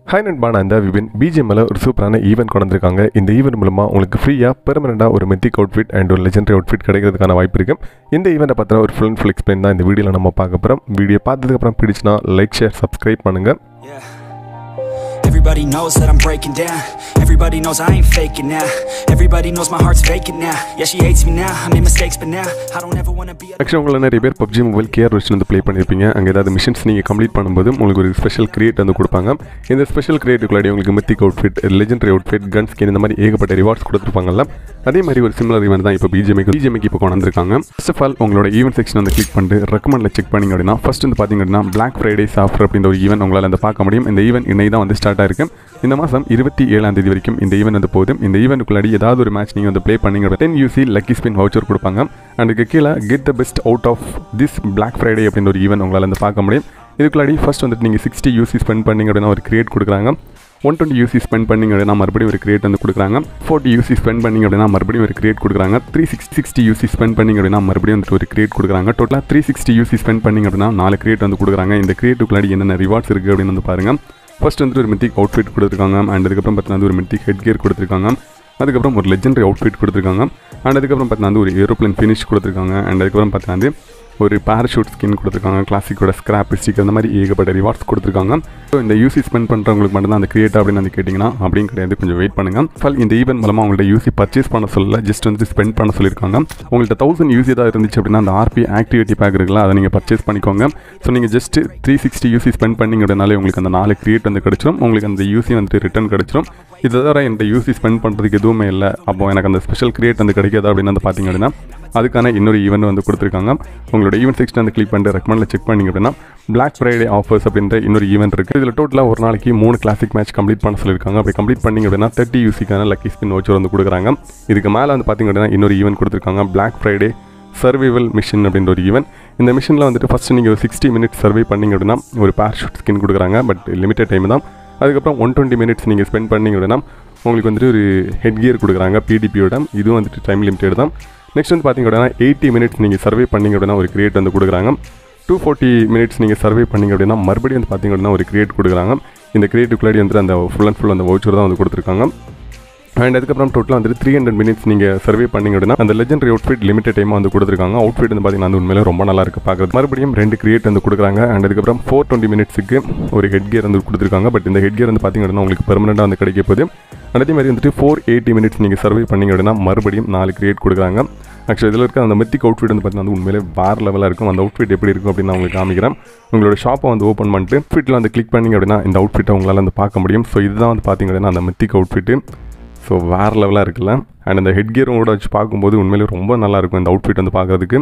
Hi நண்பான இந்த விபின் பிஜிஎம்மில் ஒரு சூப்பரான ஈவெண்ட் கொண்டு வந்திருக்காங்க இந்த ஈவெண்ட் மூலமாக உங்களுக்கு ஃப்ரீயாக பெர்மனெண்ட்டாக ஒரு மெத்திக் அவுட்ஃபிட் அண்ட் ஒரு லெஜெண்டரி அவுட்ஃபிட் கிடைக்கிறதுக்கான வாய்ப்பு இருக்கு இந்த ஈவெண்ட்டை பற்றின ஒரு ஃபுல் அண்ட் ஃபுல் எக்ஸ்பிளைன் தான் இந்த வீடியோவில் நம்ம பார்க்க போகிறோம் வீடியோ பார்த்ததுக்கப்புறம் பிடிச்சினா லைக் ஷேர் சப்ஸ்கிரைப் பண்ணுங்கள் Yeah. Everybody knows that I'm breaking down. Everybody knows I ain't faking now. Everybody knows my heart's vacant now. Yeah, she hates me now. I made mistakes, but now I don't ever wanna be. ஆக்சுவலாக உங்களை நிறைய பேர் PUBG mobile கேர் version வந்து play பண்ணியிருப்பீங்க அங்கே ஏதாவது missions நீங்கள் கம்ப்ளீட் பண்ணும்போது உங்களுக்கு ஒரு ஸ்பெஷல் கிரியேட் வந்து கொடுப்பாங்க இந்த ஸ்பெஷல் கிரியேட்டுக்குள்ளாடி உங்களுக்கு mythic outfit legendary outfit gun skin இந்த மாதிரி ஏகப்பட்ட ரிவார்ட்ஸ் கொடுத்துருப்பாங்கல்ல அதே மாதிரி ஒரு சிமிலர் ஈவெண்ட் தான் இப்போ பிஜிஎம்க்கு பிஜிஎம்க்கு இப்போ கொண்டு வந்திருக்காங்க ஃபர்ஸ்ட் ஆஃப் ஆல் உங்களோட ஈவெண்ட் செக்ஷன் வந்து கிளிக் பண்ணிட்டு ரெக்கமெண்டில் செக் பண்ணிங்க அப்படின்னா ஃபர்ஸ்ட் வந்து பார்த்தீங்க அப்படின்னா பிளாக் ஃப்ரைடேஸ் ஆஃபர் அப்படின்ற ஒரு ஈவெண்ட் உங்களால் வந்து பார்க்க முடியும் இந்த ஈவெண்ட் இன்னைக்கு தான் வந்து ஸ்டார்ட் ஆயிருக்கு இந்த மாதம் இருபத்தி ஏழாம் தேதி வரைக்கும் இந்த ஈவெண்ட் வந்து போகுது இந்த ஈவெண்ட்டுக்குள்ளாடி ஏதாவது ஒரு மேட்ச் நீங்கள் வந்து ப்ளே பண்ணீங்க ten UC lucky spin voucher கொடுப்பாங்க அதுக்கு கீழே get the best out of this black Friday அப்படின்ற ஒரு ஈவெண்ட் உங்களால் வந்து பார்க்க முடியும் இதுக்குள்ளாடி ஃபர்ஸ்ட் வந்துட்டு நீங்கள் சிக்ஸ்டி யூசி ஸ்பெண்ட் பண்ணீங்க அப்படின்னா ஒரு கிரியேட் கொடுக்குறாங்க ஒன் டுவெண்ட்டி யூசி ஸ்பெண்ட் பண்ணிங்க அப்படின்னா மறுபடியும் ஒரு கிரியேட் வந்து கொடுக்குறாங்க ஃபோர்ட்டி யூசி ஸ்பெண்ட் பண்ணிங்க அப்படின்னா மறுபடியும் ஒரு கிரியேட் கொடுக்குறாங்க three six sixty UC spend பண்ணிங்க அப்படின்னா மறுபடியும் வந்துட்டு ஒரு கிரியேட் கொடுக்குறாங்க டோட்டலாக த்ரீ சிக்ஸ்டி யூசி ஸ்பெண்ட் பண்ணிங்க அப்படின்னா நாலு கிரியேட் வந்து கொடுக்குறாங்க இந்த கிரியேட்டுக்குள்ளாடி என்னென்ன ரிவார்ட்ஸ் இருக்குது அப்படின்னு வந்து பாருங்கள் ஃபர்ஸ்ட் வந்துட்டு ஒரு மித்திக் அவுட்ஃபிட் கொடுத்துருக்காங்க அண்ட் அதுக்கப்புறம் பார்த்தீங்கன்னா ஒரு மித்திக் ஹெட் கியர் கொடுத்துருக்காங்க அதுக்கப்புறம் ஒரு லெஜெண்டரி அவுட்ஃபிட் கொடுத்துருக்காங்க அண்ட் அதுக்கப்புறம் பார்த்தீங்கன்னா ஒரு ஏரோப்ளேன் ஃபினிஷ் கொடுத்துருக்காங்க அண்ட் அதுக்கப்புறம் பார்த்தீங்கன்னா ஒரு பேராஷூட் ஸ்கின் கொடுத்துருக்காங்க கிளாசிக்கோட ஸ்கிராப் ஸ்டிக் அந்த மாதிரி ஏகப்பட்ட ரிவார்ட்ஸ் கொடுத்துருக்காங்க ஸோ இந்த யூசி ஸ்பெண்ட் பண்ணுறவங்களுக்கு மட்டும் தான் அந்த கிரியேட் அப்படின்னு வந்து கேட்டிங்கன்னா அப்படின்னு கிடையாது கொஞ்சம் வெயிட் பண்ணுங்கள் ஃபால் இந்த ஈவெண்ட் மூலமாக உங்கள்ட்ட யூசி பர்ச்சேஸ் பண்ண சொல்லல ஜஸ்ட் வந்து ஸ்பெண்ட் பண்ண சொல்லியிருக்காங்க உங்கள்ட்ட தௌசண்ட் யூசி தான் இருந்துச்சு அப்படின்னா அந்த ஆர்பி ஆக்டிவிட்டி பேக் இருக்குல்ல அதை நீங்கள் பர்ச்சேஸ் பண்ணிக்கோங்க ஸோ நீங்கள் just three sixty UC spend பண்ணிங்க அப்படின்னாலே உங்களுக்கு அந்த நாலு கிரியேட் வந்து கிடச்சிரும் உங்களுக்கு அந்த யூசி வந்துட்டு ரிட்டர்ன் கிடச்சிரும் இது தவிர என்கிட்ட யூசி ஸ்பெண்ட் பண்ணுறதுக்கு எதுவுமே இல்லை அப்போ எனக்கு அந்த ஸ்பெஷல் கிரியேட் வந்து கிடைக்காது அப்படின்னு வந்து பார்த்தீங்க அப்படின்னா அதுக்கான இன்னொரு ஈவெண்ட் வந்து கொடுத்துருக்காங்க உங்களோட ஈவெண்ட் செக்ஷன் வந்து கிளிக் பண்ணிட்டு ரெக்கமெண்டில் செக் பண்ணிங்க அப்படின்னா பிளாக் ஃப்ரைடே ஆஃபர்ஸ் அப்படின்ற இன்னொரு ஈவெண்ட் இருக்குது இதில் டோட்டலாக ஒரு நாளைக்கு மூணு கிளாசிக் மேட்ச் கம்ப்ளீட் பண்ண சொல்லியிருக்காங்க அப்படி கம்ப்ளீட் பண்ணிங்க அப்படின்னா தேர்ட்டி யூசிக்கான லக்கி ஸ்பின் வச்சு வந்து கொடுக்குறாங்க இதுக்கு மேலே வந்து பார்த்தீங்க அப்படின்னா இன்னொரு ஈவெண்ட் கொடுத்துருக்காங்க பிளாக் ஃப்ரைடே சர்வைவல் மிஷின் அப்படின்ற ஒரு ஈவெண்ட் இந்த மிஷினில் வந்துட்டு ஃபஸ்ட்டு நீங்கள் ஒரு சிக்ஸ்டி மினிட்ஸ் சர்வை பண்ணிங்க அப்படின்னா ஒரு பேராஷூட் ஸ்கின் கொடுக்குறாங்க பட் லிமிட்டட் டைம் தான் அதுக்கப்புறம் ஒன் டுவெண்ட்டி மினிட்ஸ் நீங்கள் ஸ்பெண்ட் பண்ணிங்க அப்படின்னா உங்களுக்கு வந்துட்டு ஒரு ஹெட் கியர் கொடுக்குறாங்க பிடிபியோட இதுவும் வந்துட்டு டைம் லிமிட்டட் தான் நெக்ஸ்ட் வந்து பார்த்தீங்க அப்படின்னா எயிட்டி மினிட்ஸ் நீங்கள் சர்வே பண்ணிங்க அப்படின்னா ஒரு கிரியேட் வந்து கொடுக்குறாங்க டூ ஃபார்ட்டி மினிட்ஸ் நீங்கள் சர்வே பண்ணிங்க அப்படின்னா மறுபடியும் வந்து பார்த்தீங்க அப்படின்னா ஒரு கிரியேட் கொடுக்குறாங்க இந்த கிரியேட்டுக்குள்ளாடி வந்துட்டு அந்த ஃபுல் அண்ட் ஃபுல் அந்த வவுச்சர் தான் வந்து கொடுத்துருக்காங்க அண்ட் அதுக்கப்புறம் டோட்டலாக வந்துட்டு த்ரீ ஹண்ட்ரட் மினிட்ஸ் நீங்கள் சர்வே பண்ணிங்க அப்படின்னா அந்த லெஜெண்டரி அவுட்ஃபிட் லிமிட்டட் டைமாக வந்து கொடுத்துருக்காங்க அவுட்ஃபிட் வந்து பார்த்தீங்கன்னா வந்து உண்மையிலே ரொம்ப நல்லா இருக்குது பார்க்குறது மறுபடியும் ரெண்டு கிரியேட் வந்து கொடுக்குறாங்க அண்ட் அதுக்கப்புறம் ஃபோர் டுவெண்ட்டி மினிட்ஸுக்கு ஒரு ஹெட் கியர் வந்து கொடுத்துருக்காங்க பட் இந்த ஹெட் கியர் வந்து பார்த்தீங்க அப்படின்னா உங்களுக்கு பெர்மனெண்ட்டாக வந்து கிடைக்க போகுது அதே மாதிரி வந்துட்டு ஃபோர் எயிட்டி மினிட்ஸ் நீங்கள் சர்வே பண்ணிங்க அப்படின்னா மறுபடியும் நாலு கிரியேட் கொடுக்குறாங்க ஆக்சுவலி இதில் இருக்க அந்த மெத்திக் அவுட்ஃபிட் வந்து பார்த்தீங்கன்னா வந்து உண்மையிலே வேறு லெவலாக இருக்கும் அந்த அவுட்ஃபிட் எப்படி இருக்கும் அப்படின்னு நான் உங்களுக்கு காமிக்கிறேன் உங்களோட ஷாப்பை வந்து ஓப்பன் பண்ணிட்டு ஃபிட்டில் வந்து கிளிக் பண்ணிங்க அப்படின்னா இந்த அவுட்ஃபிட்டை உங்களால் வந்து பார்க்க முடியும் ஸோ இதுதான் வந்து பார்த்தீங்க அப்படின்னா அந்த மெத்திக் அவுட்ஃபிட்டு ஸோ வேறு லெவலாக இருக்குல்ல அண்ட் அந்த ஹெட் கியரும் கூட வச்சு பார்க்கும்போது உண்மையிலே ரொம்ப நல்லாயிருக்கும் இந்த அவுட்ஃபிட் வந்து பார்க்குறதுக்கு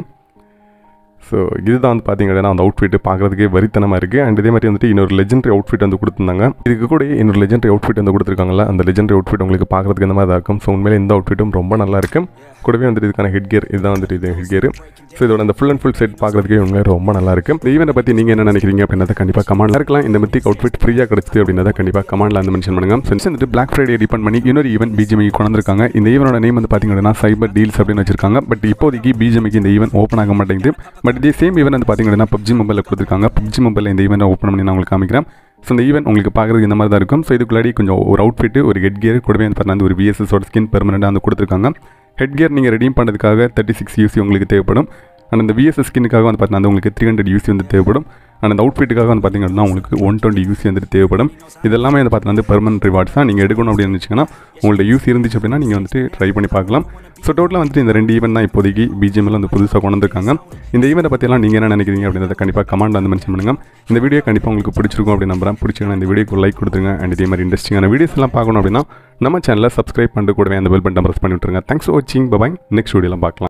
ஸோ இதுதான் வந்து பார்த்தீங்க அப்படின்னா அந்த அவுட்ஃபிட் பார்க்குறதுக்கே வரித்தனமாக இருக்குது அண்ட் இதே மாதிரி வந்துட்டு இன்னொரு லெஜெண்டரி அவுட்ஃபிட் வந்து கொடுத்துருந்தாங்க இதுக்கு கூட இன்னொரு லெஜெண்டரி அவுட்ஃபிட் வந்து கொடுத்துருக்காங்கல்ல அந்த லெஜெண்டரி அவுட்ஃபிட் உங்களுக்கு பார்க்குறதுக்கு இந்த மாதிரி தான் இருக்கும் ஸோ உண்மையிலே இந்த அவுட்ஃபிட்டும் ரொம்ப நல்லா இருக்கும் கூடவே வந்துட்டு இதுக்கான ஹெட் கியர் இதுதான் வந்துட்டு இது ஹெட் கியர் ஸோ இதோட அந்த ஃபுல் அண்ட் ஃபுல் செட் பார்க்குறதுக்கே உண்மையிலே ரொம்ப நல்லா இருக்கும் இந்த ஈவெண்ட்டை பற்றி நீங்கள் என்ன நினைக்கிறீங்க அப்படின்றத கண்டிப்பாக கமெண்ட்ல இருக்கலாம் இந்த மித்திக் அவுட்ஃபிட் ஃப்ரீயாக கிடச்சிது அப்படின்றத கண்டிப்பாக கமெண்ட்ல வந்து மென்ஷன் பண்ணுங்க ஃப்ரெண்ட்ஸ் வந்துட்டு பிளாக் ஃப்ரைடே டிபெண்ட் பண்ணி இன்னொரு ஈவெண்ட் பிஜிஎம்இ கொண்டு வந்திருக்காங்க இந்த ஈவனோட நேம் வந்து பார்த்தீங்க அப்படின்னா சைபர் டீல்ஸ் அப்படின்னு வச்சிருக்காங்க பட் இப்போதைக்கு பிஜிஎம்க்கு இந்த ஈவெண்ட் ஓப்பன் ஆக மாட்டேங்குது பட் இதே சேம் ஈவெண்ட் வந்து பார்த்தீங்க அப்படின்னா பப்ஜி மொபைலில் கொடுத்துருக்காங்க பப்ஜி மொபைலில் இந்த ஈவெண்ட் ஓப்பன் பண்ணி நான் உங்களுக்கு காமிக்கிறேன் ஸோ இந்த ஈவெண்ட் உங்களுக்கு பார்க்குறதுக்கு இந்த மாதிரி தான் இருக்கும் ஸோ இதுக்குள்ளாடி கொஞ்சம் ஒரு அவுட்ஃபிட்டு ஒரு ஹெட் கியர் கூடவே வந்து பார்த்தீங்கன்னா ஒரு விஎஸ்எஸோட ஸ்கின் பெர்மனெண்ட்டாக வந்து கொடுத்துருக்காங்க ஹெட் கியர் நீங்கள் ரெடீம் பண்ணுறதுக்காக தேர்ட்டி சிக்ஸ் யூசி உங்களுக்கு தேவைப்படும் அண்ட் அந்த விஎஸ்எஸ் ஸ்கின்னுக்காக வந்து பார்த்தீங்கன்னா உங்களுக்கு த்ரீ ஹண்ட்ரட் யூசி வந்து தேவைப்படும் அண்ட் அந்த அவுட்ஃபிட்டுக்காக வந்து பார்த்தீங்க அப்படின்னா உங்களுக்கு ஒன் டுவெண்ட்டி யூசி வந்துட்டு தேவைப்படும் இதெல்லாமே வந்து பார்த்தீங்கன்னா வந்து பெர்மனன்ட் ரிவார்ட்ஸ் தான் நீங்கள் எடுக்கணும் அப்படின்னு நினச்சிங்கன்னா உங்கள்ட்ட யூசி இருந்துச்சு அப்படின்னா நீங்கள் வந்துட்டு ட்ரை பண்ணி பார்க்கலாம் ஸோ டோட்டலாக வந்துட்டு இந்த ரெண்டு ஈவெண்ட் தான் இப்போதைக்கு பிஜிஎம்ல வந்து புதுசாக கொண்டு வந்திருக்காங்க இந்த ஈவெண்ட்டை பற்றியெல்லாம் நீங்கள் என்ன நினைக்கிறீங்க அப்படின்றத கண்டிப்பாக கமெண்ட் வந்து மென்ஷன் பண்ணுங்கள் இந்த வீடியோ கண்டிப்பாக உங்களுக்கு பிடிச்சிருக்கும் அப்படின்னு நம்புறேன் பிடிச்சிங்கன்னா இந்த வீடியோக்கு லைக் கொடுத்துருங்க அண்ட் இதே மாதிரி இன்ட்ரெஸ்டிங்கான வீடியோஸ் எல்லாம் பார்க்கணும் அப்படின்னா நம்ம சேனலில் சப்ஸ்கிரைப் பண்ணிட்டு கூடவே அந்த பெல் பட்டன் ப்ரெஸ் பண்ணி விட்டுருங்க தேங்க்ஸ் ஃபார் வாட்சிங் பபாய் நெக்ஸ்ட் வீடியோலாம் பார்க்கலாம்